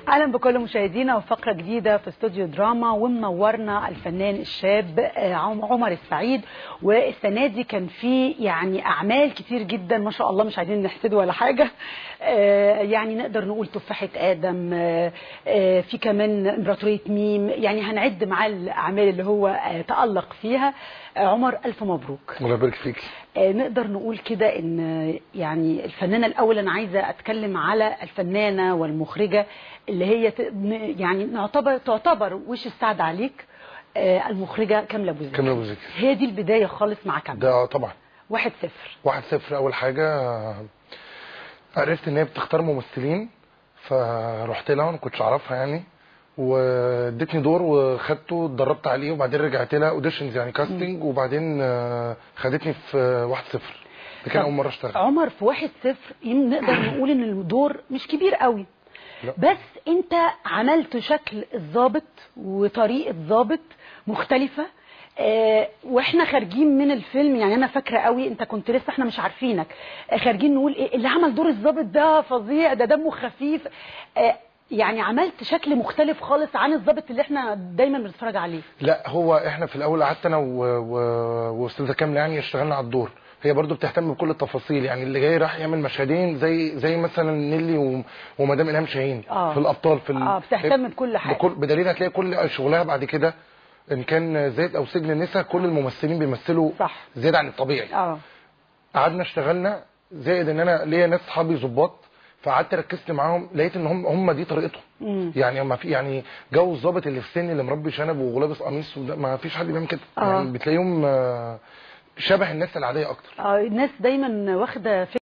اهلا بكل مشاهدينا وفقره جديده في استوديو دراما ومنورنا الفنان الشاب آه، عم- عمر السعيد والسنه دي كان في يعني اعمال كتير جدا ما شاء الله مش عايزين نحسده ولا حاجه آه، يعني نقدر نقول تفاحه ادم آه، آه، في كمان امبراطوريه ميم يعني هنعد معاه الاعمال اللي هو آه، تالق فيها آه، عمر الف مبروك الله يبارك فيك آه، نقدر نقول كده ان آه، يعني الفنانه الاول انا عايزه اتكلم على الفنانه والمخرجه اللي هي ت- ن- يعني نعتبر تعتبر وش السعد عليك آه، المخرجه كامله ابو زكي كاملة أبو زكي. هي دي البدايه خالص مع كامله ده طبعا واحد صفر واحد صفر اول حاجه عرفت ان هي بتختار ممثلين فرحت لها ما كنتش اعرفها يعني وادتني دور وخدته اتدربت عليه وبعدين رجعت لها اوديشنز يعني كاستنج وبعدين آه، خدتني في واحد صفر ده كان طب اول مره اشتغل عمر في واحد صفر يم- نقدر نقول ان الدور مش كبير قوي لا. بس انت عملت شكل الضابط وطريقه ضابط مختلفه آه واحنا خارجين من الفيلم يعني انا فاكره قوي انت كنت لسه احنا مش عارفينك آه خارجين نقول ايه اللي عمل دور الضابط ده فظيع ده دمه خفيف آه يعني عملت شكل مختلف خالص عن الضابط اللي احنا دايما بنتفرج عليه لا هو احنا في الاول قعدت انا و- و- واستاذه كامله يعني اشتغلنا على الدور هي برضو بتهتم بكل التفاصيل يعني اللي جاي راح يعمل مشهدين زي زي مثلا نيلي و- ومدام الهام شاهين آه. في الابطال في ال- اه بتهتم بكل حاجه بكل بدليل هتلاقي كل شغلها بعد كده ان كان زيت او سجن النساء كل الممثلين بيمثلوا صح. زياده عن الطبيعي اه قعدنا اشتغلنا زائد ان انا ليا ناس صحابي ظباط فقعدت ركزت معاهم لقيت ان هم هم دي طريقتهم مم. يعني ما في يعني جو الظابط اللي في سن اللي مربي شنب ولابس قميص وده- ما فيش حد بيعمل كده آه. يعني بتلاقيهم آه، شبه الناس العاديه اكتر آه الناس دايما واخده